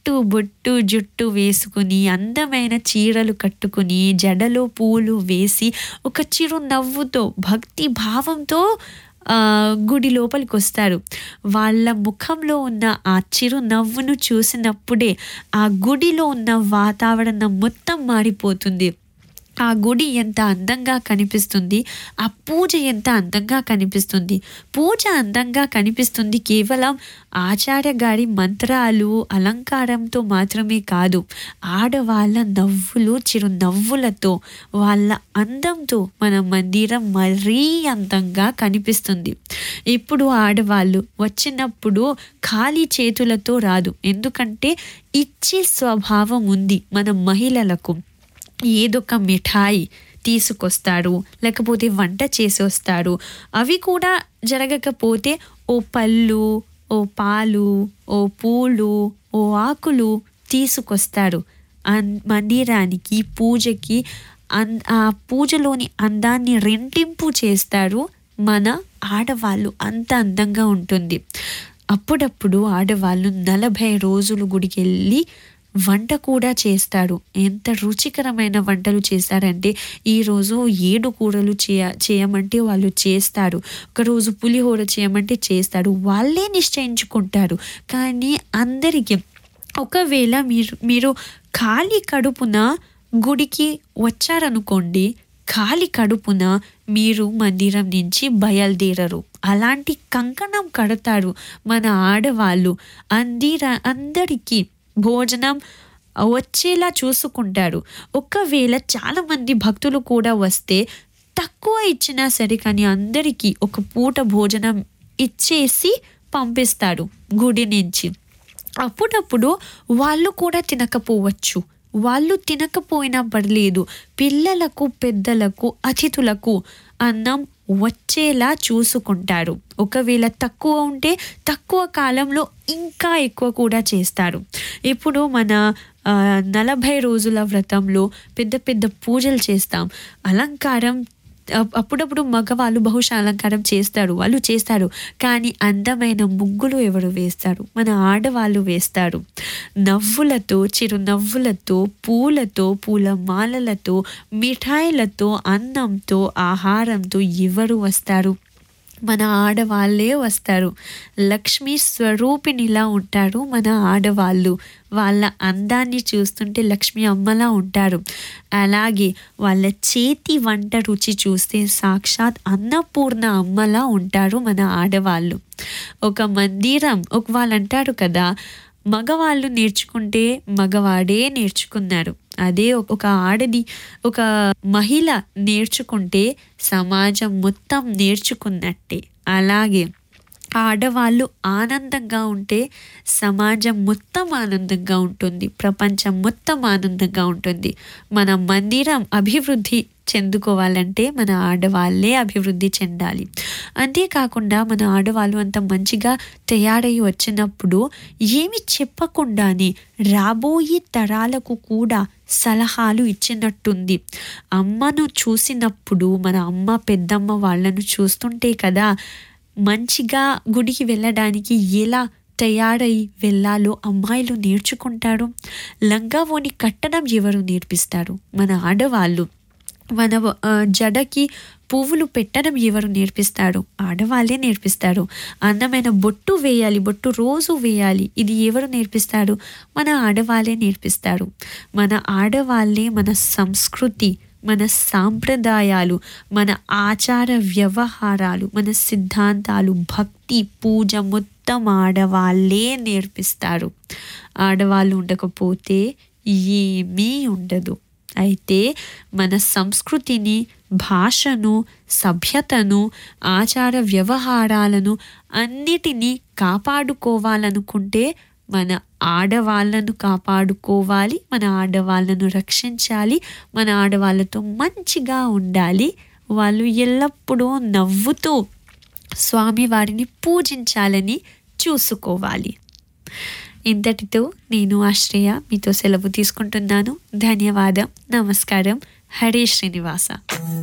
కట్టు బొట్టు జుట్టు వేసుకుని అందమైన చీరలు కట్టుకుని జడలో పూలు వేసి ఒక చిరు నవ్వుతో భక్తి భావంతో ఆ, గుడి లోపలికి వస్తారు వాళ్ళ ముఖంలో ఉన్న ఆ చిరు నవ్వును చూసినప్పుడే ఆ గుడిలో ఉన్న వాతావరణం మొత్తం మారిపోతుంది ఆ గుడి ఎంత అందంగా కనిపిస్తుంది ఆ పూజ ఎంత అందంగా కనిపిస్తుంది పూజ అందంగా కనిపిస్తుంది కేవలం ఆచార్య గారి మంత్రాలు అలంకారంతో మాత్రమే కాదు ఆడవాళ్ళ నవ్వులు చిరు నవ్వులతో వాళ్ళ అందంతో మన మందిరం మరీ అందంగా కనిపిస్తుంది ఇప్పుడు ఆడవాళ్ళు వచ్చినప్పుడు ఖాళీ చేతులతో రాదు ఎందుకంటే ఇచ్చే స్వభావం ఉంది మన మహిళలకు ఏదొక మిఠాయి తీసుకొస్తారు లేకపోతే వంట చేసి వస్తారు అవి కూడా జరగకపోతే ఓ పళ్ళు ఓ పాలు ఓ పూలు ఓ ఆకులు తీసుకొస్తారు అన్ మందిరానికి పూజకి అన్ ఆ పూజలోని అందాన్ని రెంటింపు చేస్తారు మన ఆడవాళ్ళు అంత అందంగా ఉంటుంది అప్పుడప్పుడు ఆడవాళ్ళు నలభై రోజులు గుడికి వెళ్ళి వంట కూడా చేస్తారు ఎంత రుచికరమైన వంటలు చేస్తారంటే ఈరోజు ఏడు కూరలు చేయ చేయమంటే వాళ్ళు చేస్తారు ఒకరోజు పులిహోర చేయమంటే చేస్తారు వాళ్ళే నిశ్చయించుకుంటారు కానీ అందరికీ ఒకవేళ మీరు మీరు ఖాళీ కడుపున గుడికి వచ్చారనుకోండి ఖాళీ కడుపున మీరు మందిరం నుంచి బయలుదేరరు అలాంటి కంకణం కడతారు మన ఆడవాళ్ళు అందిర అందరికీ భోజనం వచ్చేలా చూసుకుంటారు ఒకవేళ చాలామంది భక్తులు కూడా వస్తే తక్కువ ఇచ్చినా సరే కానీ అందరికీ ఒక పూట భోజనం ఇచ్చేసి పంపిస్తారు గుడి నుంచి అప్పుడప్పుడు వాళ్ళు కూడా తినకపోవచ్చు వాళ్ళు తినకపోయినా పర్లేదు పిల్లలకు పెద్దలకు అతిథులకు అన్నం వచ్చేలా చూసుకుంటారు ఒకవేళ తక్కువ ఉంటే తక్కువ కాలంలో ఇంకా ఎక్కువ కూడా చేస్తారు ఇప్పుడు మన ఆ, నలభై రోజుల వ్రతంలో పెద్ద పెద్ద పూజలు చేస్తాం అలంకారం అప్- అప్పుడప్పుడు మగవాళ్ళు బహుశా అలంకారం చేస్తారు వాళ్ళు చేస్తారు కానీ అందమైన ముగ్గులు ఎవరు వేస్తారు మన ఆడవాళ్ళు వేస్తారు నవ్వులతో చిరు నవ్వులతో పూలతో పూల మాలలతో మిఠాయిలతో అన్నంతో ఆహారంతో ఎవరు వస్తారు మన ఆడవాళ్ళే వస్తారు లక్ష్మీ స్వరూపిణిలా ఉంటారు మన ఆడవాళ్ళు వాళ్ళ అందాన్ని చూస్తుంటే లక్ష్మి అమ్మలా ఉంటారు అలాగే వాళ్ళ చేతి వంట రుచి చూస్తే సాక్షాత్ అన్నపూర్ణ అమ్మలా ఉంటారు మన ఆడవాళ్ళు ఒక మందిరం ఒక వాళ్ళు అంటారు కదా మగవాళ్ళు నేర్చుకుంటే మగవాడే నేర్చుకున్నారు అదే ఒక- ఒక ఆడది ఒక మహిళ నేర్చుకుంటే సమాజం మొత్తం నేర్చుకున్నట్టే అలాగే ఆడవాళ్ళు ఆనందంగా ఉంటే సమాజం మొత్తం ఆనందంగా ఉంటుంది ప్రపంచం మొత్తం ఆనందంగా ఉంటుంది మన మందిరం అభివృద్ధి చెందుకోవాలంటే మన ఆడవాళ్ళే అభివృద్ధి చెందాలి అంతేకాకుండా మన ఆడవాళ్ళు అంత మంచిగా తయారై వచ్చినప్పుడు ఏమి చెప్పకుండానే రాబోయే తరాలకు కూడా సలహాలు ఇచ్చినట్టుంది అమ్మను చూసినప్పుడు మన అమ్మ పెద్దమ్మ వాళ్ళను చూస్తుంటే కదా మంచిగా గుడికి వెళ్ళడానికి ఎలా తయారై వెళ్ళాలో అమ్మాయిలు నేర్చుకుంటారు లంగావోని కట్టడం ఎవరు నేర్పిస్తారు మన ఆడవాళ్ళు మన ఆ, జడకి పువ్వులు పెట్టడం ఎవరు నేర్పిస్తారు ఆడవాళ్ళే నేర్పిస్తారు అందమైన బొట్టు వేయాలి బొట్టు రోజు వేయాలి ఇది ఎవరు నేర్పిస్తారు మన ఆడవాళ్ళే నేర్పిస్తారు మన ఆడవాళ్ళే మన సంస్కృతి మన సాంప్రదాయాలు మన ఆచార వ్యవహారాలు మన సిద్ధాంతాలు భక్తి పూజ మొత్తం ఆడవాళ్ళే నేర్పిస్తారు ఆడవాళ్ళు ఉండకపోతే ఏమీ ఉండదు అయితే మన సంస్కృతిని భాషను సభ్యతను ఆచార వ్యవహారాలను అన్నిటినీ కాపాడుకోవాలనుకుంటే మన ఆడవాళ్ళను కాపాడుకోవాలి మన ఆడవాళ్ళను రక్షించాలి మన ఆడవాళ్ళతో మంచిగా ఉండాలి వాళ్ళు ఎల్లప్పుడూ నవ్వుతూ స్వామివారిని పూజించాలని చూసుకోవాలి ఇంతటితో నేను ఆశ్రయ మీతో సెలవు తీసుకుంటున్నాను ధన్యవాదం నమస్కారం హరే శ్రీనివాస